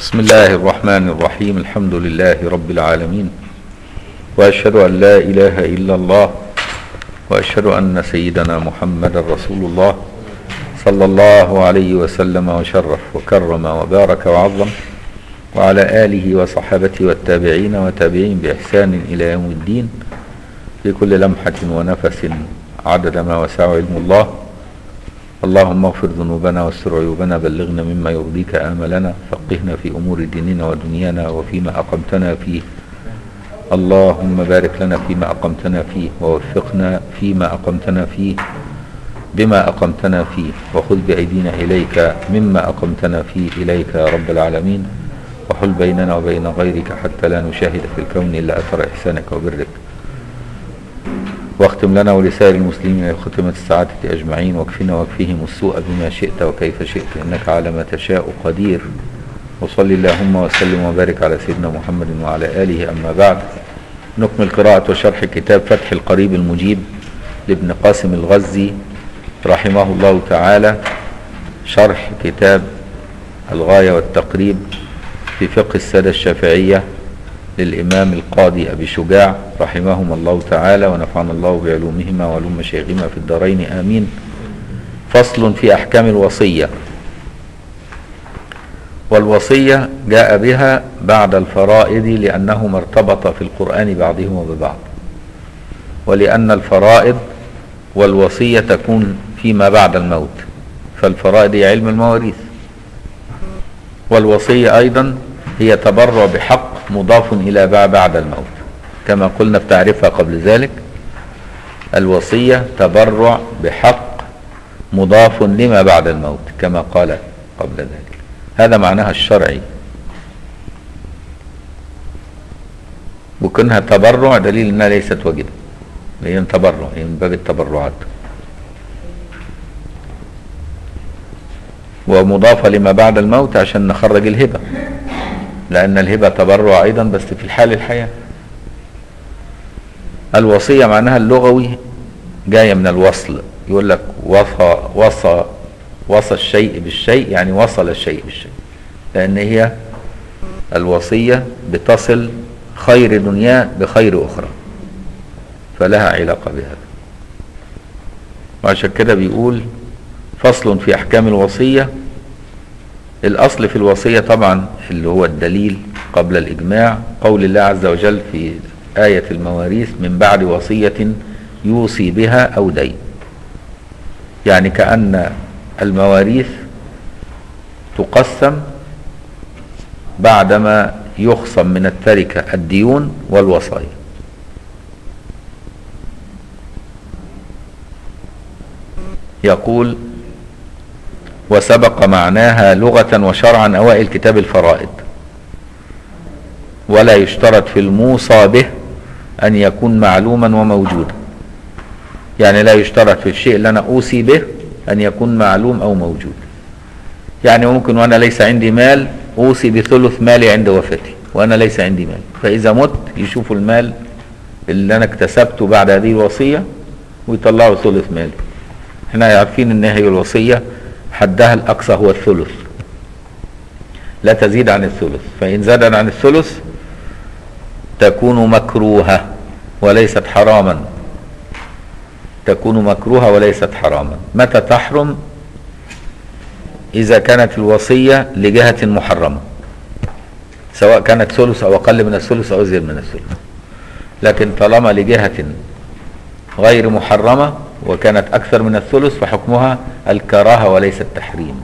بسم الله الرحمن الرحيم الحمد لله رب العالمين واشهد ان لا اله الا الله واشهد ان سيدنا محمدا رسول الله صلى الله عليه وسلم وشرف وكرم وبارك وعظم وعلى اله وصحابته والتابعين وتابعين باحسان الى يوم الدين في كل لمحه ونفس عدد ما وسع علم الله اللهم اغفر ذنوبنا واستر عيوبنا بلغنا مما يرضيك آملنا فقهنا في أمور ديننا ودنيانا وفيما أقمتنا فيه اللهم بارك لنا فيما أقمتنا فيه ووفقنا فيما أقمتنا فيه بما أقمتنا فيه وخذ بأيدينا إليك مما أقمتنا فيه إليك يا رب العالمين وحل بيننا وبين غيرك حتى لا نشاهد في الكون إلا أثر إحسانك وبرك واختم لنا ولسائر المسلمين ختمة السعادة أجمعين واكفنا واكفيهم السوء بما شئت وكيف شئت إنك على ما تشاء قدير وصل اللهم وسلم وبارك على سيدنا محمد وعلى آله أما بعد نكمل قراءة وشرح كتاب فتح القريب المجيب لابن قاسم الغزي رحمه الله تعالى شرح كتاب الغاية والتقريب في فقه السادة الشافعية للإمام القاضي أبي شجاع رحمهما الله تعالى ونفعنا الله بعلومهما وعلوم مشايخهما في الدارين آمين فصل في أحكام الوصية والوصية جاء بها بعد الفرائض لأنهما ارتبط في القرآن بعضهما ببعض ولأن الفرائض والوصية تكون فيما بعد الموت فالفرائض هي علم المواريث والوصية أيضا هي تبرع بحق مضاف إلى بعد الموت كما قلنا في تعريفها قبل ذلك الوصية تبرع بحق مضاف لما بعد الموت كما قال قبل ذلك هذا معناها الشرعي وكونها تبرع دليل انها ليست واجبه هي تبرع هي من باب التبرعات ومضافه لما بعد الموت عشان نخرج الهبه لأن الهبة تبرع أيضا بس في الحال الحياة الوصية معناها اللغوي جاية من الوصل يقول لك وصى وصى وصى الشيء بالشيء يعني وصل الشيء بالشيء لأن هي الوصية بتصل خير دنيا بخير أخرى فلها علاقة بهذا وعشان كده بيقول فصل في أحكام الوصية الأصل في الوصية طبعا اللي هو الدليل قبل الإجماع قول الله عز وجل في آية المواريث من بعد وصية يوصي بها أو دين يعني كأن المواريث تقسم بعدما يخصم من التركة الديون والوصايا يقول وسبق معناها لغة وشرعا أوائل كتاب الفرائض ولا يشترط في الموصى به أن يكون معلوما وموجودا يعني لا يشترط في الشيء اللي أنا أوصي به أن يكون معلوم أو موجود يعني ممكن وأنا ليس عندي مال أوصي بثلث مالي عند وفاتي وأنا ليس عندي مال فإذا مت يشوفوا المال اللي أنا اكتسبته بعد هذه الوصية ويطلعوا ثلث مالي احنا عارفين ان هي الوصيه حدها الأقصى هو الثلث لا تزيد عن الثلث فإن زاد عن الثلث تكون مكروهة وليست حراما تكون مكروهة وليست حراما متى تحرم إذا كانت الوصية لجهة محرمة سواء كانت ثلث أو أقل من الثلث أو أزيد من الثلث لكن طالما لجهة غير محرمة وكانت أكثر من الثلث فحكمها الكراهة وليس التحريم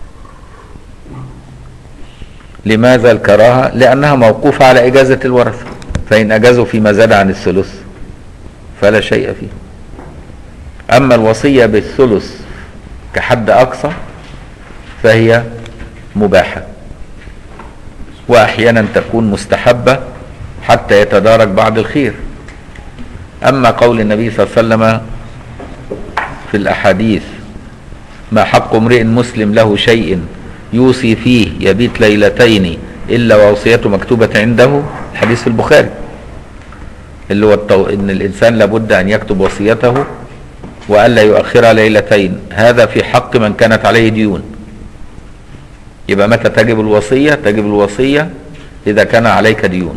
لماذا الكراهة؟ لأنها موقوفة على إجازة الورثة فإن أجازوا فيما زاد عن الثلث فلا شيء فيه أما الوصية بالثلث كحد أقصى فهي مباحة وأحيانا تكون مستحبة حتى يتدارك بعض الخير أما قول النبي صلى الله عليه وسلم في الأحاديث ما حق امرئ مسلم له شيء يوصي فيه يبيت ليلتين إلا ووصيته مكتوبة عنده الحديث في البخاري اللي هو التو... إن الإنسان لابد أن يكتب وصيته وألا يؤخرها ليلتين هذا في حق من كانت عليه ديون يبقى متى تجب الوصية تجب الوصية إذا كان عليك ديون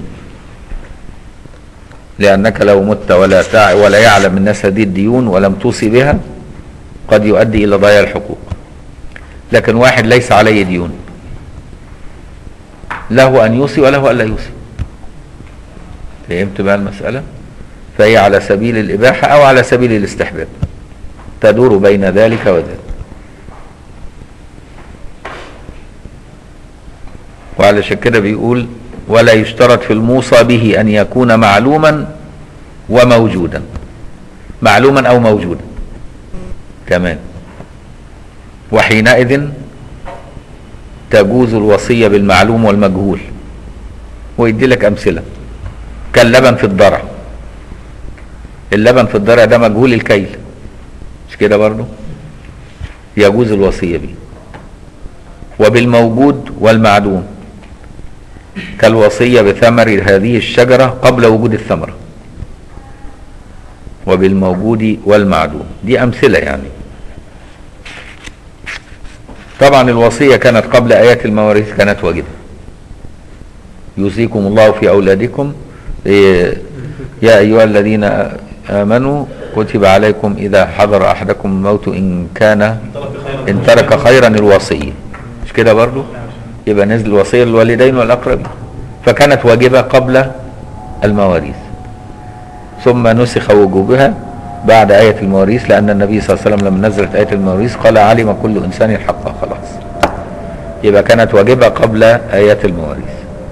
لأنك لو مت ولا تع... ولا يعلم الناس هذه الديون ولم توصي بها قد يؤدي إلى ضياع الحقوق لكن واحد ليس عليه ديون له أن يوصي وله ألا يوصي فهمت بقى المسألة فهي على سبيل الإباحة أو على سبيل الاستحباب تدور بين ذلك وذلك وعلشان كده بيقول ولا يشترط في الموصى به أن يكون معلوما وموجودا معلوما أو موجودا كمان وحينئذ تجوز الوصية بالمعلوم والمجهول ويدي لك أمثلة كاللبن في الضرع اللبن في الضرع ده مجهول الكيل مش كده برضه يجوز الوصية به وبالموجود والمعدوم كالوصية بثمر هذه الشجرة قبل وجود الثمرة وبالموجود والمعدوم دي أمثلة يعني طبعا الوصية كانت قبل آيات المواريث كانت واجبة يوصيكم الله في أولادكم إيه، يا أيها الذين آمنوا كتب عليكم إذا حضر أحدكم الموت إن كان إن ترك خيرا الوصية مش كده برضو يبقى نزل الوصية للوالدين والأقربين فكانت واجبة قبل المواريث ثم نسخ وجوبها بعد آية المواريث لأن النبي صلى الله عليه وسلم لما نزلت آية المواريث قال علم كل إنسان حقه خلاص يبقى كانت واجبة قبل آيات المواريث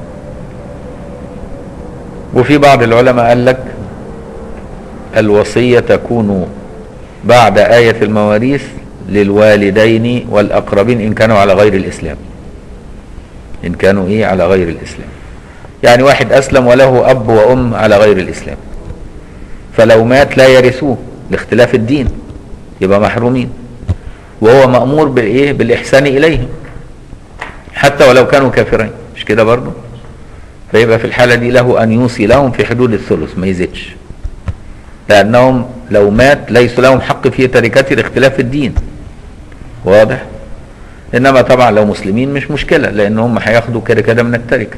وفي بعض العلماء قال لك الوصية تكون بعد آية المواريث للوالدين والأقربين إن كانوا على غير الإسلام إن كانوا إيه على غير الإسلام يعني واحد أسلم وله أب وأم على غير الإسلام فلو مات لا يرثوه لاختلاف الدين يبقى محرومين وهو مأمور بالإيه بالإحسان إليهم حتى ولو كانوا كافرين مش كده برضه فيبقى في الحالة دي له أن يوصي لهم في حدود الثلث ما يزيدش لأنهم لو مات ليس لهم حق في تركته لاختلاف الدين واضح إنما طبعا لو مسلمين مش مشكلة لأن هم هياخدوا كده كده من التركة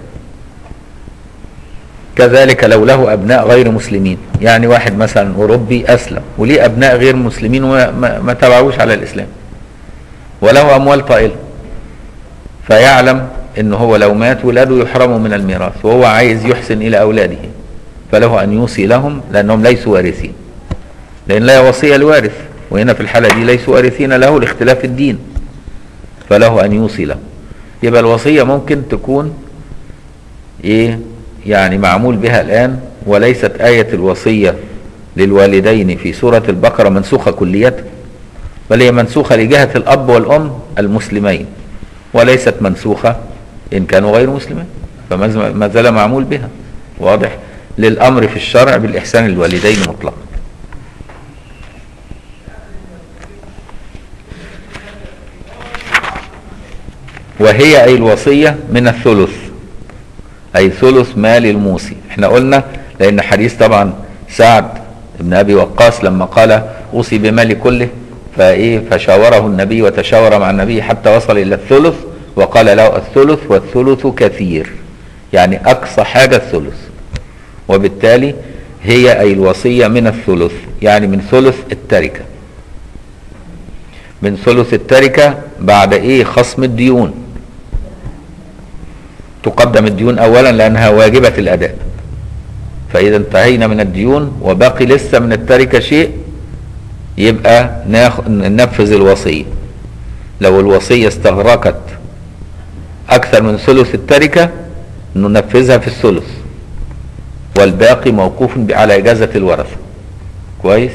كذلك لو له أبناء غير مسلمين يعني واحد مثلا أوروبي أسلم وليه أبناء غير مسلمين وما ما- ما تبعوش على الإسلام وله أموال طائلة فيعلم ان هو لو مات ولاده يحرموا من الميراث وهو عايز يحسن الى اولاده فله ان يوصي لهم لانهم ليسوا وارثين لان لا وصيه لوارث وهنا في الحاله دي ليسوا وارثين له لاختلاف الدين فله ان يوصي لهم يبقى الوصيه ممكن تكون ايه يعني معمول بها الان وليست ايه الوصيه للوالدين في سوره البقره منسوخه كليا بل هي منسوخه لجهه الاب والام المسلمين وليست منسوخة إن كانوا غير مسلمين فما ما زال معمول بها واضح للأمر في الشرع بالإحسان للوالدين مطلقا وهي أي الوصية من الثلث أي ثلث مال الموصي احنا قلنا لأن حديث طبعا سعد بن أبي وقاص لما قال أوصي بمالي كله فإيه فشاوره النبي وتشاور مع النبي حتى وصل إلى الثلث وقال له الثلث والثلث كثير يعني أقصى حاجة الثلث وبالتالي هي أي الوصية من الثلث يعني من ثلث التركة من ثلث التركة بعد إيه خصم الديون تقدم الديون أولا لأنها واجبة الأداء فإذا انتهينا من الديون وبقي لسه من التركة شيء يبقى ناخ... ننفذ الوصية لو الوصية استغرقت أكثر من ثلث التركة ننفذها في الثلث والباقي موقوف على إجازة الورثة كويس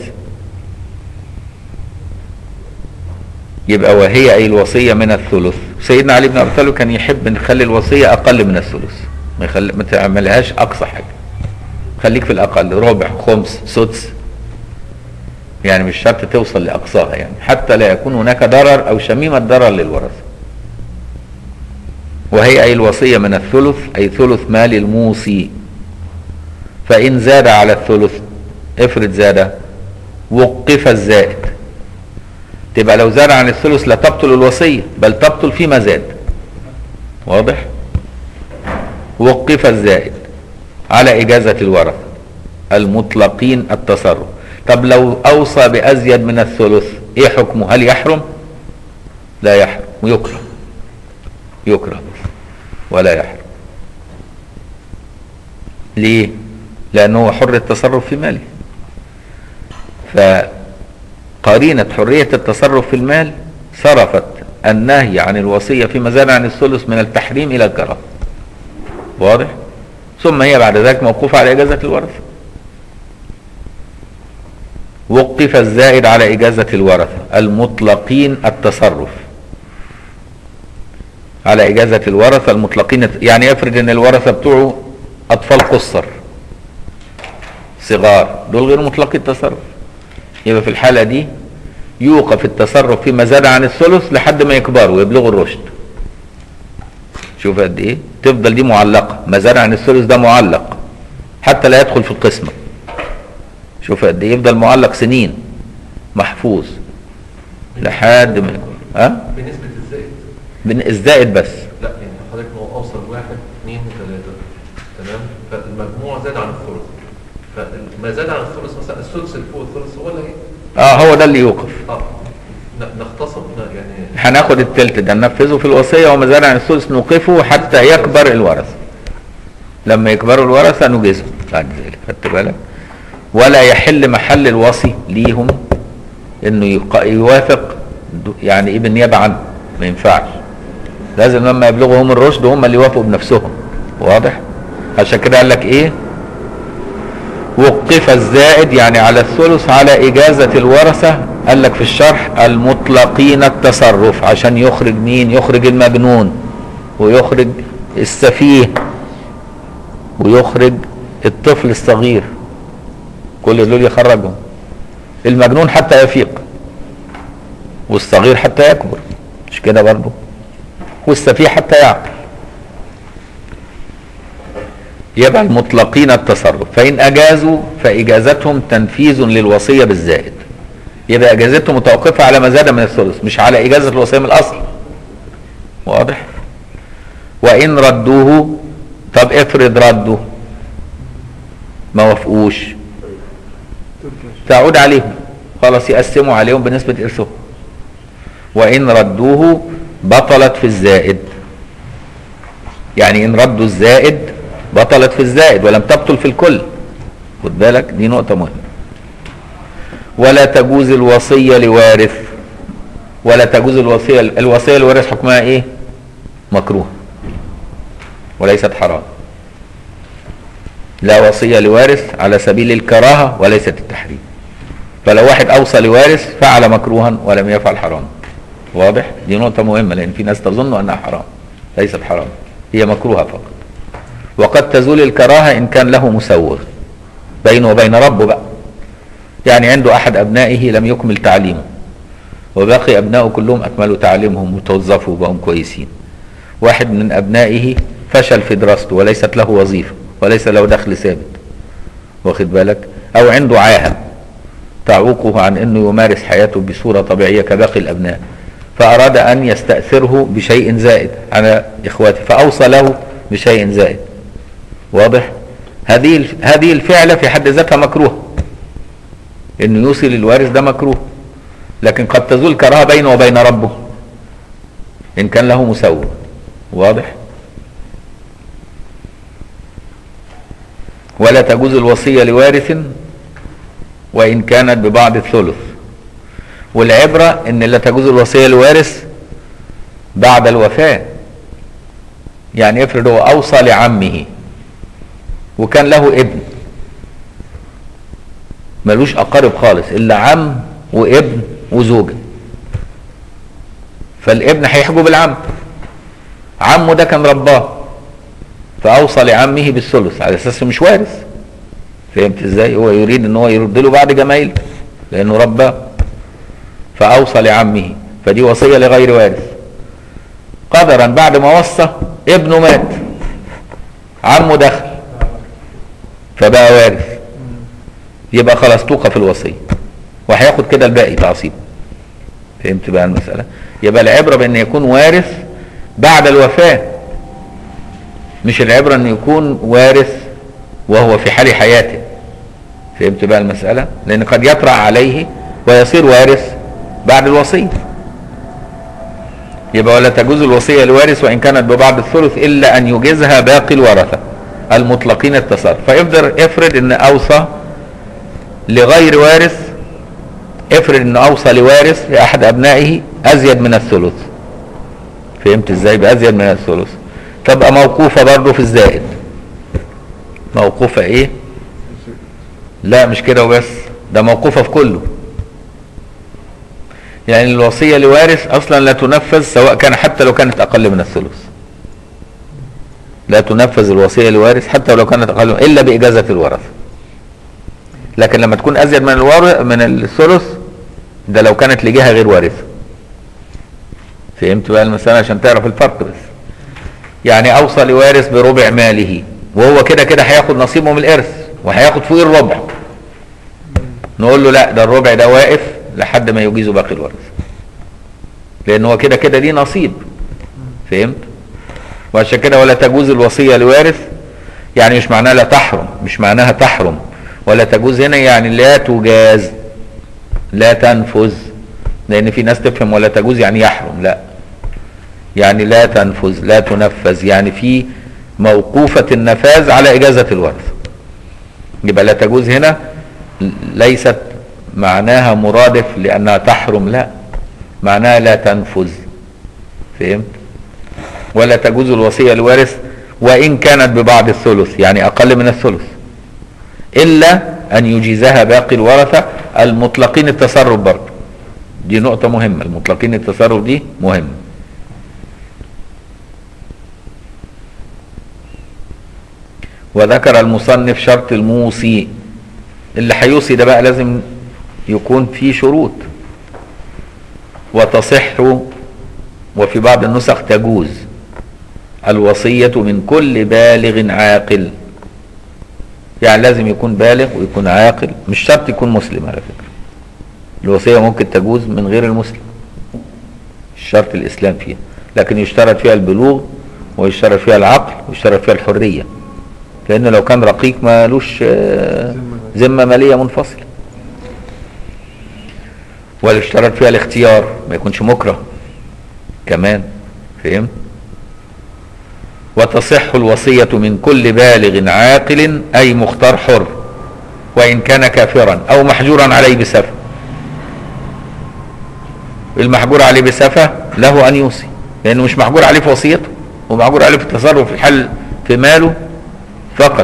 يبقى وهي أي الوصية من الثلث سيدنا علي بن أبي طالب كان يحب نخلي الوصية أقل من الثلث ما, يخلي ما تعملهاش أقصى حاجة خليك في الأقل ربع خمس سدس يعني مش شرط توصل لأقصاها يعني حتى لا يكون هناك ضرر أو شميمة ضرر للورثة وهي أي الوصية من الثلث أي ثلث مال الموصي فإن زاد على الثلث افرض زاد وقف الزائد تبقى لو زاد عن الثلث لا تبطل الوصية بل تبطل فيما زاد واضح وقف الزائد على إجازة الورثة المطلقين التصرف طب لو أوصى بأزيد من الثلث إيه حكمه هل يحرم لا يحرم يكره يكره بس ولا يحرم ليه لأنه هو حر التصرف في ماله فقرينة حرية التصرف في المال صرفت النهي عن الوصية فيما زاد عن الثلث من التحريم إلى الكراهة واضح ثم هي بعد ذلك موقوفة على إجازة الورثة وقف الزائد على إجازة الورثة المطلقين التصرف على إجازة الورثة المطلقين يعني افرض إن الورثة بتوعه أطفال قصر صغار دول غير مطلقي التصرف يبقى في الحالة دي يوقف التصرف فيما زاد عن الثلث لحد ما يكبروا ويبلغوا الرشد شوف قد ايه تفضل دي معلقة ما زاد عن الثلث ده معلق حتى لا يدخل في القسمة شوف قد ايه يفضل معلق سنين محفوظ لحد ما يكون ها بنسبة الزائد بن- الزائد بس لا يعني حضرتك لو اوصل واحد اثنين وثلاثة تمام فالمجموع زاد عن الثلث فما زاد عن الثلث مثلا الثلث اللي فوق الثلث هو اللي هي اه هو ده اللي يوقف اه ن- نختصم ن- يعني هناخد التلت ده ننفذه في الوصية وما زاد عن الثلث نوقفه حتى يكبر الورثة لما يكبروا الورثة نجزهم بعد ذلك خدت بالك ولا يحل محل الوصي ليهم انه يق- يوافق د- يعني ايه بالنيابة عنه ما ينفعش لازم لما يبلغوا هم الرشد هم اللي يوافقوا بنفسهم واضح عشان كده قال لك ايه وقف الزائد يعني على الثلث على إجازة الورثة قال لك في الشرح المطلقين التصرف عشان يخرج مين يخرج المجنون ويخرج السفيه ويخرج الطفل الصغير كل دول يخرجهم المجنون حتى يفيق والصغير حتى يكبر مش كده برضه والسفيه حتى يعقل يبقى المطلقين التصرف فإن أجازوا فإجازتهم تنفيذ للوصية بالزائد يبقى إجازتهم متوقفة على ما زاد من الثلث مش على إجازة الوصية من الأصل واضح وإن ردوه طب افرض ردوا ما وافقوش تعود عليهم خلاص يقسموا عليهم بنسبة إرثهم وإن ردوه بطلت في الزائد يعني إن ردوا الزائد بطلت في الزائد ولم تبطل في الكل خد بالك دي نقطة مهمة ولا تجوز الوصية لوارث ولا تجوز الوصية الوصية لوارث حكمها ايه مكروه وليست حرام لا وصية لوارث على سبيل الكراهة وليست التحريم فلو واحد أوصى لوارث فعل مكروها ولم يفعل حرام واضح دي نقطة مهمة لأن في ناس تظن أنها حرام ليست حرام هي مكروهة فقط وقد تزول الكراهة إن كان له مسوغ بينه وبين ربه بقى يعني عنده أحد أبنائه لم يكمل تعليمه وباقي أبنائه كلهم أكملوا تعليمهم وتوظفوا وبقوا كويسين واحد من أبنائه فشل في دراسته وليست له وظيفة وليس له دخل ثابت واخد بالك أو عنده عاهة تعوقه عن أنه يمارس حياته بصورة طبيعية كباقي الأبناء فأراد أن يستأثره بشيء زائد على إخواته فأوصى له بشيء زائد واضح هذه الف- هذه الفعلة في حد ذاتها مكروه انه يوصي للوارث ده مكروه لكن قد تزول كراهه بينه وبين ربه ان كان له مسوغ واضح ولا تجوز الوصية لوارث وإن كانت ببعض الثلث والعبرة إن لا تجوز الوصية لوارث بعد الوفاة يعني افرض هو أوصى لعمه وكان له ابن ملوش أقارب خالص إلا عم وابن وزوجة فالابن هيحجب العم عمه ده كان رباه فأوصى لعمه بالثلث على أساس مش وارث فهمت ازاي هو يريد ان هو يرد له بعد جمايل لانه رباه فاوصى لعمه فدي وصيه لغير وارث قدرا بعد ما وصى ابنه مات عمه دخل فبقى وارث يبقى خلاص توقف الوصيه وهياخد كده الباقي تعصيب فهمت بقى المساله يبقى العبره بان يكون وارث بعد الوفاه مش العبرة ان يكون وارث وهو في حال حياته فهمت بقى المسألة لان قد يطرأ عليه ويصير وارث بعد الوصية يبقى ولا تجوز الوصية لوارث وإن كانت ببعض الثلث إلا أن يجيزها باقي الورثة المطلقين التصرف فافرض افرض ان اوصى لغير وارث افرض ان اوصى لوارث لاحد ابنائه ازيد من الثلث فهمت ازاي بازيد من الثلث تبقى موقوفة برضه في الزائد موقوفة ايه لا مش كده وبس ده موقوفة في كله يعني الوصية لوارث اصلا لا تنفذ سواء كان حتى لو كانت اقل من الثلث لا تنفذ الوصية لوارث حتى ولو كانت أقل إلا بإجازة الورثة لكن لما تكون أزيد من الور من الثلث ده لو كانت لجهة غير وارثة فهمت بقى المسألة عشان تعرف الفرق بس يعني أوصى لوارث بربع ماله وهو كده كده هياخد نصيبه من الإرث وهياخد فوق الربع نقول له لا ده الربع ده واقف لحد ما يجيزه باقي الورث لأن هو كده كده ليه نصيب فهمت؟ وعشان كده ولا تجوز الوصية لوارث يعني مش معناها لا تحرم مش معناها تحرم ولا تجوز هنا يعني لا تجاز لا تنفذ لان في ناس تفهم ولا تجوز يعني يحرم لا يعني لا تنفذ لا تنفذ يعني في موقوفة النفاذ على إجازة الورث يبقى لا تجوز هنا ليست معناها مرادف لأنها تحرم لا معناها لا تنفذ فهمت ولا تجوز الوصية لوارث وإن كانت ببعض الثلث يعني أقل من الثلث إلا أن يجيزها باقي الورثة المطلقين التصرف برضه دي نقطة مهمة المطلقين التصرف دي مهمة وذكر المصنف شرط الموصي اللي هيوصي ده بقى لازم يكون فيه شروط وتصح وفي بعض النسخ تجوز الوصية من كل بالغ عاقل يعني لازم يكون بالغ ويكون عاقل مش شرط يكون مسلم على فكرة الوصية ممكن تجوز من غير المسلم الشرط الإسلام فيها لكن يشترط فيها البلوغ ويشترط فيها العقل ويشترط فيها الحرية لأن لو كان رقيق مالوش ذمة مالية منفصلة ولا يشترط فيها الاختيار ما يكونش مكره كمان فهمت وتصح الوصية من كل بالغ عاقل أي مختار حر وإن كان كافرا أو محجورا عليه بسفة المحجور عليه بسفة له أن يوصي لأنه مش محجور عليه في وصيته هو محجور عليه في التصرف في الحل في ماله فقط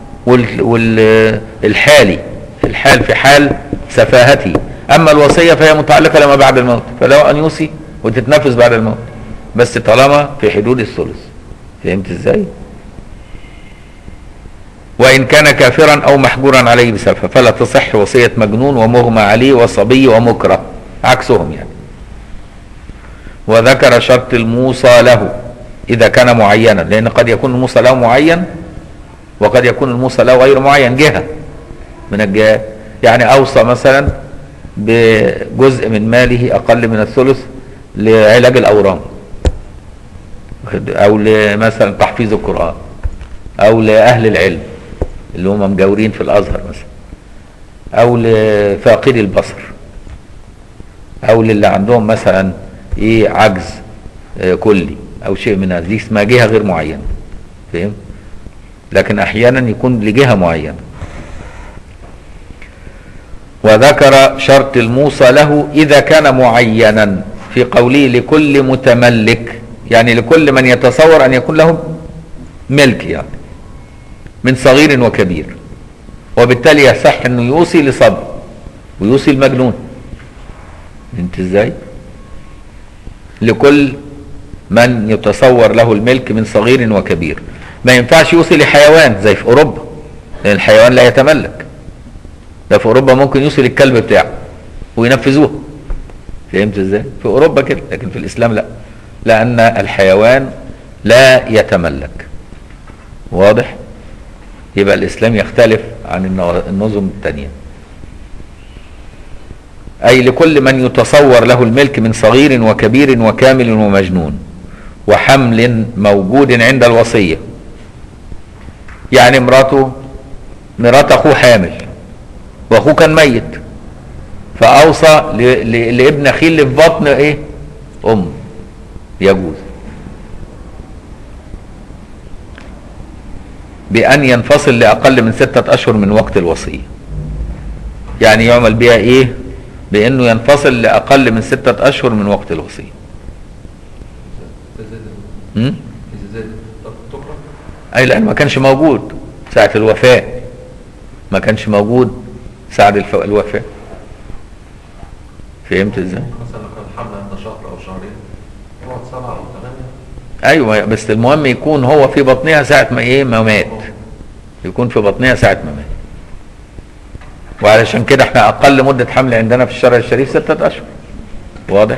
والحالي في الحال في حال سفاهته أما الوصية فهي متعلقة لما بعد الموت فله أن يوصي وتتنفذ بعد الموت بس طالما في حدود الثلث فهمت ازاي وان كان كافرا او محجورا عليه بسفه فلا تصح وصيه مجنون ومغمى عليه وصبي ومكره عكسهم يعني وذكر شرط الموصى له اذا كان معينا لان قد يكون الموصى له معين وقد يكون الموصى له غير معين جهه من الجهات يعني اوصى مثلا بجزء من ماله اقل من الثلث لعلاج الاورام او مثلا تحفيظ القرآن او لأهل العلم اللي هم مجاورين في الازهر مثلا او لفاقدي البصر او للي عندهم مثلا ايه عجز آه كلي او شيء من هذا دي اسمها جهة غير معينة فهم لكن احيانا يكون لجهة معينة وذكر شرط الموصى له اذا كان معينا في قوله لكل متملك يعني لكل من يتصور ان يكون له ملك يعني من صغير وكبير وبالتالي يصح انه يوصي لصبي ويوصي المجنون انت ازاي لكل من يتصور له الملك من صغير وكبير ما ينفعش يوصي لحيوان زي في اوروبا لان الحيوان لا يتملك ده في اوروبا ممكن يوصي للكلب بتاعه وينفذوه فهمت ازاي في اوروبا كده لكن في الاسلام لا لأن الحيوان لا يتملك واضح يبقى الإسلام يختلف عن النظم التانية أي لكل من يتصور له الملك من صغير وكبير وكامل ومجنون وحمل موجود عند الوصية يعني مراته مرات اخوه حامل واخوه كان ميت فاوصى ل... ل... لابن اخيه اللي في بطن ايه ام يجوز بان ينفصل لاقل من ستة اشهر من وقت الوصية يعني يعمل بها ايه بانه ينفصل لاقل من ستة اشهر من وقت الوصية إذا زاد م? إذا زاد طب تكره اي لان ما كانش موجود ساعة الوفاة ما كانش موجود ساعة الف- الوفاة فهمت ازاي مثلا لو كان الحمل عندنا شهر أو شهرين يقعد سبعة أو ثمانية ايوه بس المهم يكون هو في بطنها ساعة ما ايه ما مات يكون في بطنها ساعة ما مات وعلشان كده احنا اقل مدة حمل عندنا في الشرع الشريف ستة اشهر واضح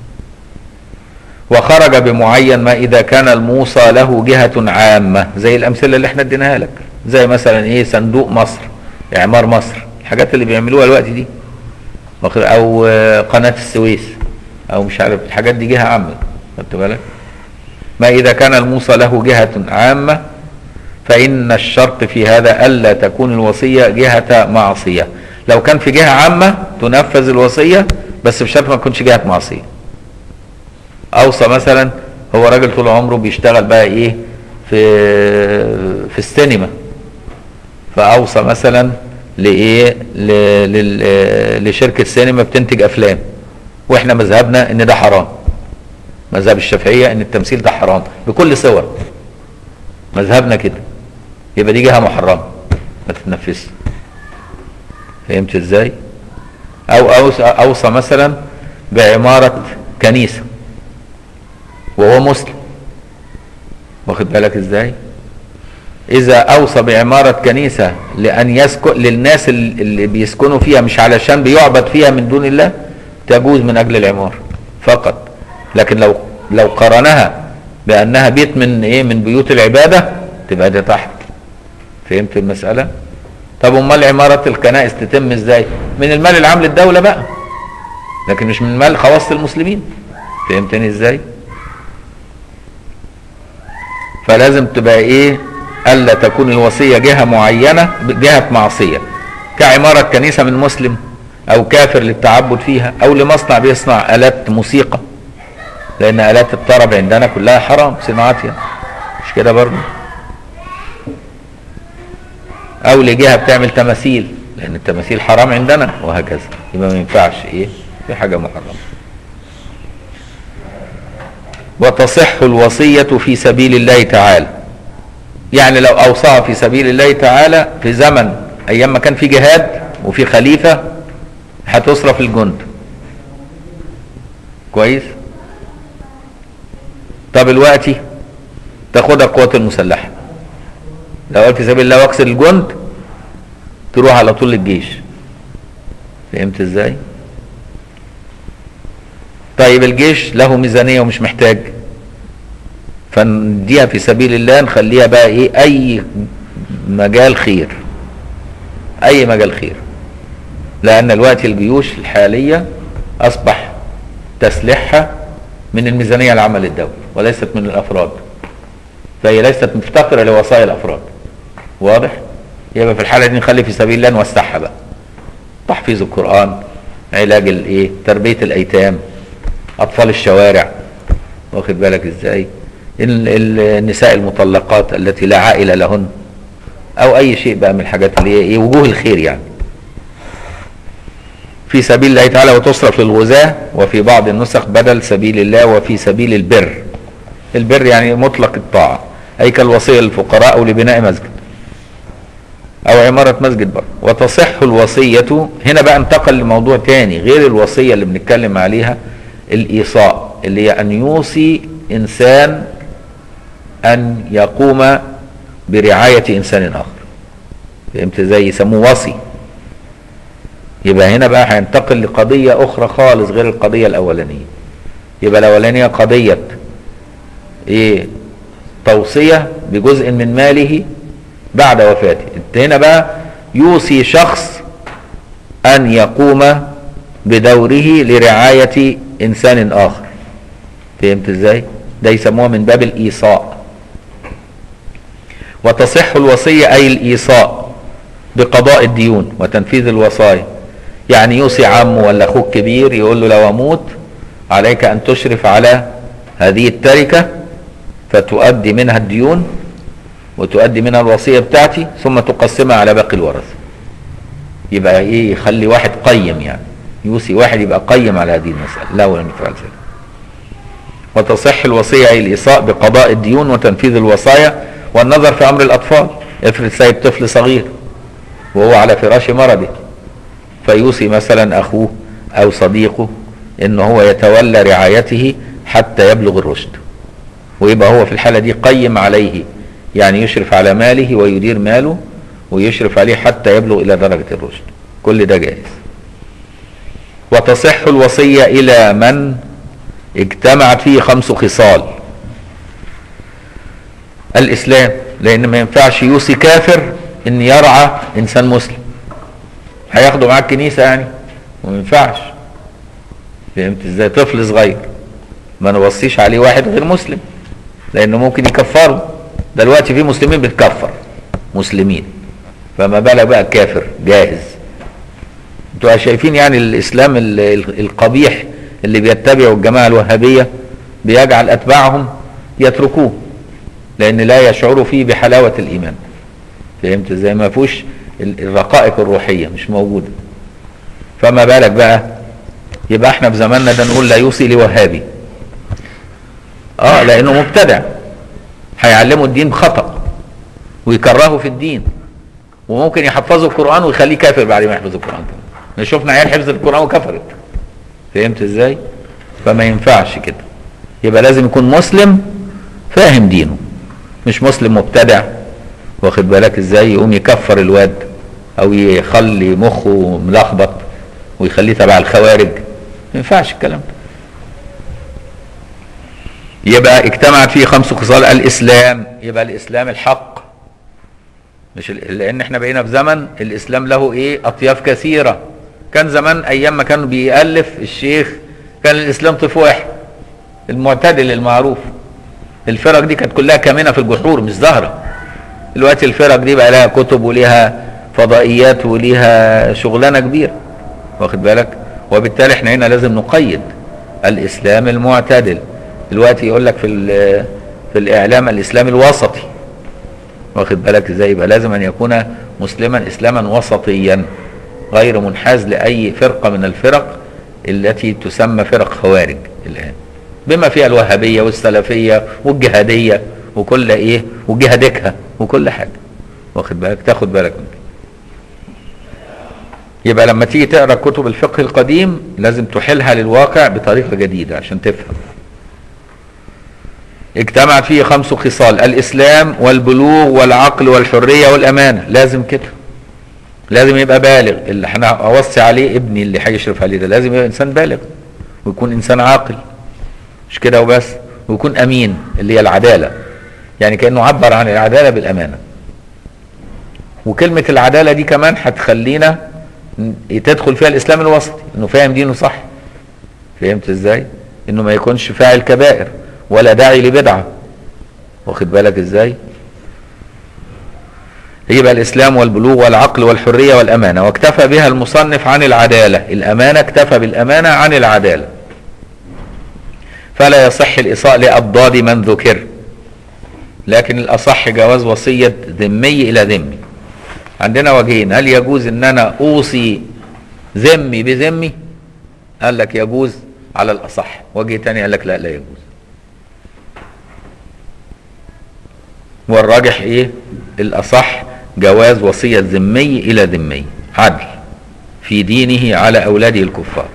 وخرج بمعين ما اذا كان الموصى له جهة عامة زي الامثلة اللي احنا اديناها لك زي مثلا ايه صندوق مصر اعمار مصر الحاجات اللي بيعملوها الوقت دي واخد- او آه، قناة السويس او مش عارف الحاجات دي جهة عامة خدت بالك ما إذا كان الموصى له جهة عامة فإن الشرط في هذا ألا تكون الوصية جهة معصية لو كان في جهة عامة تنفذ الوصية بس بشرط ما تكونش جهة معصية أوصى مثلا هو راجل طول عمره بيشتغل بقى إيه في في السينما فأوصى مثلا لإيه ل- لل- لشركة سينما بتنتج أفلام وإحنا مذهبنا إن ده حرام مذهب الشافعية ان التمثيل ده حرام بكل صور مذهبنا كده يبقى دي جهة محرمة ما تتنفسش فهمت ازاي او اوصى, أوصى مثلا بعمارة كنيسة وهو مسلم واخد بالك ازاي اذا اوصى بعمارة كنيسة لان يسكن للناس ال- اللي بيسكنوا فيها مش علشان بيعبد فيها من دون الله تجوز من اجل العمار فقط لكن لو لو قارنها بانها بيت من ايه من بيوت العبادة تبقى دي تحت فهمت المسألة طب امال عمارة الكنائس تتم ازاي من المال العام للدولة بقى لكن مش من مال خواص المسلمين فهمتني ازاي فلازم تبقى ايه الا تكون الوصيه جهه معينه جهه معصيه كعماره كنيسه من مسلم او كافر للتعبد فيها او لمصنع بيصنع الات موسيقى لان الات الطرب عندنا كلها حرام صناعتها مش كده برضه او لجهه بتعمل تماثيل لان التماثيل حرام عندنا وهكذا يبقى ما ينفعش ايه في حاجه محرمه وتصح الوصية في سبيل الله تعالى يعني لو أوصاها في سبيل الله تعالى في زمن أيام ما كان في جهاد وفي خليفة هتصرف الجند كويس طب الوقت تاخدها القوات المسلحة لو قلت في سبيل الله واكسر الجند تروح على طول للجيش فهمت ازاي؟ طيب الجيش له ميزانية ومش محتاج فنديها في سبيل الله نخليها بقى ايه اي مجال خير اي مجال خير لان الوقت الجيوش الحالية اصبح تسليحها من الميزانية العامة للدولة وليست من الافراد فهي ليست مفتقرة لوصايا الافراد واضح يبقى في الحالة دي نخلي في سبيل الله نوسعها بقى تحفيظ القرآن علاج الايه تربية الايتام اطفال الشوارع واخد بالك ازاي ال- ال- النساء المطلقات التي لا عائله لهن او اي شيء بقى من الحاجات اللي هي ايه وجوه الخير يعني في سبيل الله تعالى وتصرف للغزاة وفي بعض النسخ بدل سبيل الله وفي سبيل البر البر يعني مطلق الطاعة أي كالوصية للفقراء أو لبناء مسجد أو عمارة مسجد برضه وتصح الوصية هنا بقى انتقل لموضوع تاني غير الوصية اللي بنتكلم عليها الإيصاء اللي هي أن يوصي إنسان أن يقوم برعاية إنسان آخر فهمت ازاي يسموه وصي يبقى هنا بقى هينتقل لقضية أخرى خالص غير القضية الأولانية يبقى الأولانية قضية إيه توصية بجزء من ماله بعد وفاته هنا بقى يوصي شخص أن يقوم بدوره لرعاية إنسان آخر فهمت إزاي؟ ده يسموها من باب الإيصاء وتصح الوصية أي الإيصاء بقضاء الديون وتنفيذ الوصايا يعني يوصي عمه ولا أخوك كبير يقول له لو أموت عليك أن تشرف على هذه التركة فتؤدي منها الديون وتؤدي منها الوصية بتاعتي ثم تقسمها على باقي الورثة يبقى ايه يخلي واحد قيم يعني يوصي واحد يبقى قيم على هذه المسألة لا ولم يفعل ذلك وتصح الوصية أي الإيصاء بقضاء الديون وتنفيذ الوصايا والنظر في أمر الأطفال افرض سايب طفل صغير وهو على فراش مرضه فيوصي مثلا أخوه أو صديقه إن هو يتولى رعايته حتى يبلغ الرشد ويبقى هو في الحالة دي قيم عليه يعني يشرف على ماله ويدير ماله ويشرف عليه حتى يبلغ إلى درجة الرشد كل ده جائز وتصح الوصية إلى من اجتمعت فيه خمس خصال الإسلام لأن ما ينفعش يوصي كافر إن يرعى إنسان مسلم هياخده معاه الكنيسة يعني وما ينفعش فهمت ازاي طفل صغير ما نوصيش عليه واحد غير مسلم لانه ممكن يكفره دلوقتي في مسلمين بتكفر مسلمين فما بالك بقى كافر جاهز انتوا شايفين يعني الاسلام ال- ال- القبيح اللي بيتبعه الجماعه الوهابيه بيجعل اتباعهم يتركوه لان لا يشعروا فيه بحلاوه الايمان فهمت ازاي ما فيهوش ال- الرقائق الروحيه مش موجوده فما بالك بقى يبقى احنا في زماننا ده نقول لا يوصي لوهابي اه لانه مبتدع هيعلمه الدين خطأ ويكرهه في الدين وممكن يحفظه القرآن ويخليه كافر بعد ما يحفظ القرآن كمان شفنا عيال حفظ القرآن وكفرت فهمت ازاي فما ينفعش كده يبقى لازم يكون مسلم فاهم دينه مش مسلم مبتدع واخد بالك ازاي يقوم يكفر الواد او يخلي مخه ملخبط ويخليه تبع الخوارج ما ينفعش الكلام ده يبقى اجتمعت فيه خمس خصال الاسلام يبقى الاسلام الحق مش ال- لان احنا بقينا في زمن الاسلام له ايه اطياف كثيره كان زمان ايام ما كان بيالف الشيخ كان الاسلام طيف واحد المعتدل المعروف الفرق دي كانت كلها كامنه في الجحور مش ظاهره دلوقتي الفرق دي بقى لها كتب وليها فضائيات وليها شغلانه كبيره واخد بالك وبالتالي احنا هنا لازم نقيد الاسلام المعتدل دلوقتي يقول لك في ال- في الاعلام الاسلام الوسطي واخد بالك ازاي يبقى لازم ان يكون مسلما اسلاما وسطيا غير منحاز لاي فرقه من الفرق التي تسمى فرق خوارج الان بما فيها الوهابيه والسلفيه والجهاديه وكل ايه وجهادكها وكل حاجه واخد بالك تاخد بالك من دي. يبقى لما تيجي تقرا كتب الفقه القديم لازم تحيلها للواقع بطريقه جديده عشان تفهم اجتمعت فيه خمس خصال الاسلام والبلوغ والعقل والحريه والامانه لازم كده لازم يبقى بالغ اللي احنا اوصي عليه ابني اللي هيشرف عليه ده لازم يبقى انسان بالغ ويكون انسان عاقل مش كده وبس ويكون امين اللي هي العداله يعني كانه عبر عن العداله بالامانه وكلمه العداله دي كمان هتخلينا ن- تدخل فيها الاسلام الوسطي انه فاهم دينه صح فهمت ازاي انه ما يكونش فاعل كبائر ولا داعي لبدعه واخد بالك ازاي يبقى الاسلام والبلوغ والعقل والحريه والامانه واكتفى بها المصنف عن العداله الامانه اكتفى بالامانه عن العداله فلا يصح الايصاء لابضاد من ذكر لكن الاصح جواز وصيه ذمي الى ذمي عندنا وجهين هل يجوز ان انا اوصي ذمي بذمي قال لك يجوز على الاصح وجه تاني قال لك لا لا يجوز والراجح ايه الاصح جواز وصية ذمي الى ذمي عدل في دينه على اولاده الكفار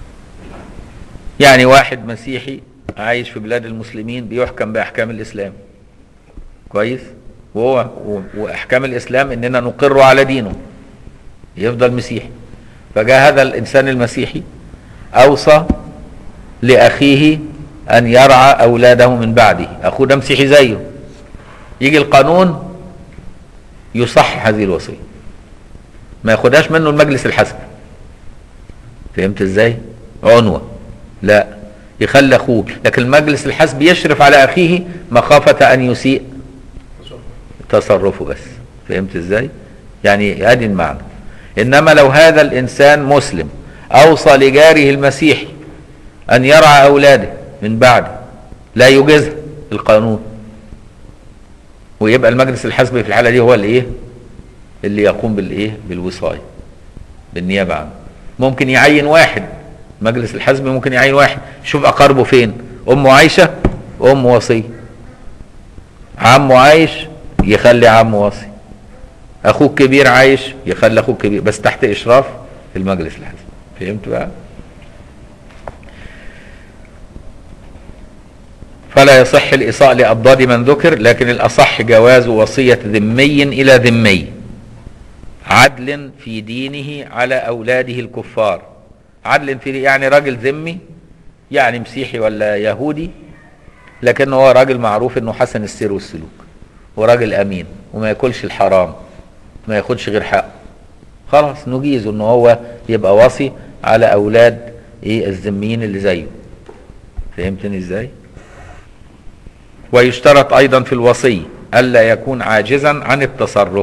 يعني واحد مسيحي عايش في بلاد المسلمين بيحكم باحكام الاسلام كويس وهو و- واحكام الاسلام اننا نقر على دينه يفضل مسيحي فجاء هذا الانسان المسيحي اوصى لاخيه ان يرعى اولاده من بعده اخوه ده مسيحي زيه يجي القانون يصح هذه الوصيه ما ياخدهاش منه المجلس الحسبي فهمت ازاي عنوة لا يخلي اخوه لكن المجلس الحسبي يشرف على اخيه مخافة ان يسيء تصرفه بس فهمت ازاي يعني ادي المعنى انما لو هذا الانسان مسلم اوصى لجاره المسيحي ان يرعى اولاده من بعده لا يجيزها القانون ويبقى المجلس الحزبي في الحاله دي هو اللي ايه اللي يقوم بالايه بالوصايه بالنيابه عنه ممكن يعين واحد مجلس الحزبي ممكن يعين واحد شوف اقاربه فين امه عايشه امه وصيه عمه عايش يخلي عمه وصي اخوه كبير عايش يخلي اخوه كبير بس تحت اشراف المجلس الحزبي فهمت بقى فلا يصح الإصاء لأضداد من ذكر لكن الأصح جواز وصية ذمي إلى ذمي عدل في دينه على أولاده الكفار عدل في يعني راجل ذمي يعني مسيحي ولا يهودي لكن هو راجل معروف انه حسن السير والسلوك وراجل امين وما ياكلش الحرام ما ياخدش غير حقه خلاص نجيزه ان هو يبقى وصي على اولاد ايه الذميين اللي زيه فهمتني ازاي ويشترط ايضا في الوصي الا يكون عاجزا عن التصرف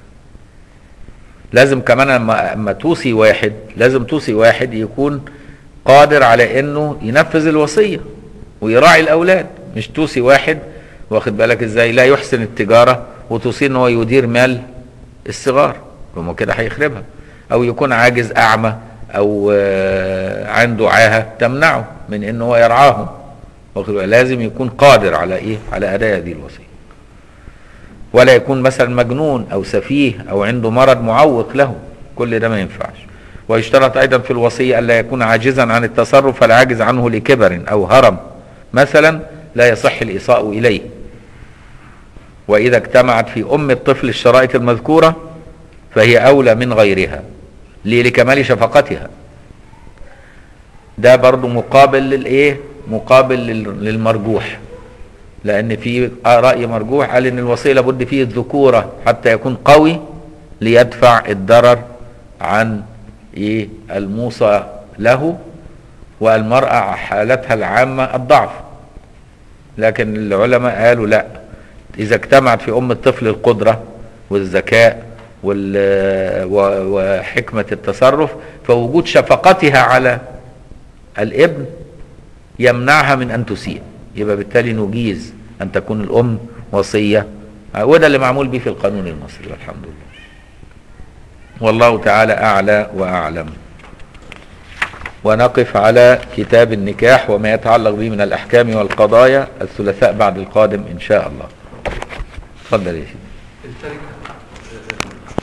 لازم كمان لما اما توصي واحد لازم توصي واحد يكون قادر على انه ينفذ الوصيه ويراعي الاولاد مش توصي واحد واخد بالك ازاي لا يحسن التجاره وتوصي ان هو يدير مال الصغار فما كده هيخربها او يكون عاجز اعمى او آه، عنده عاهه تمنعه من ان هو يرعاهم واخد بالك؟ لازم يكون قادر على ايه على اداء هذه الوصيه ولا يكون مثلا مجنون او سفيه او عنده مرض معوق له كل ده ما ينفعش ويشترط ايضا في الوصيه الا يكون عاجزا عن التصرف فالعاجز عنه لكبر او هرم مثلا لا يصح الايصاء اليه واذا اجتمعت في ام الطفل الشرائط المذكوره فهي اولى من غيرها ليه؟ لكمال شفقتها ده برضو مقابل للايه مقابل لل- للمرجوح لان في راي مرجوح قال ان الوصيه لابد فيه الذكوره حتى يكون قوي ليدفع الضرر عن ايه الموصى له والمراه حالتها العامه الضعف لكن العلماء قالوا لا اذا اجتمعت في ام الطفل القدره والذكاء وال- و- وحكمه التصرف فوجود شفقتها على الابن يمنعها من ان تسيء يبقى بالتالي نجيز ان تكون الام وصيه وده اللي معمول به في القانون المصري والحمد لله والله تعالى اعلى واعلم ونقف على كتاب النكاح وما يتعلق به من الاحكام والقضايا الثلاثاء بعد القادم ان شاء الله تفضل يا سيدي التركة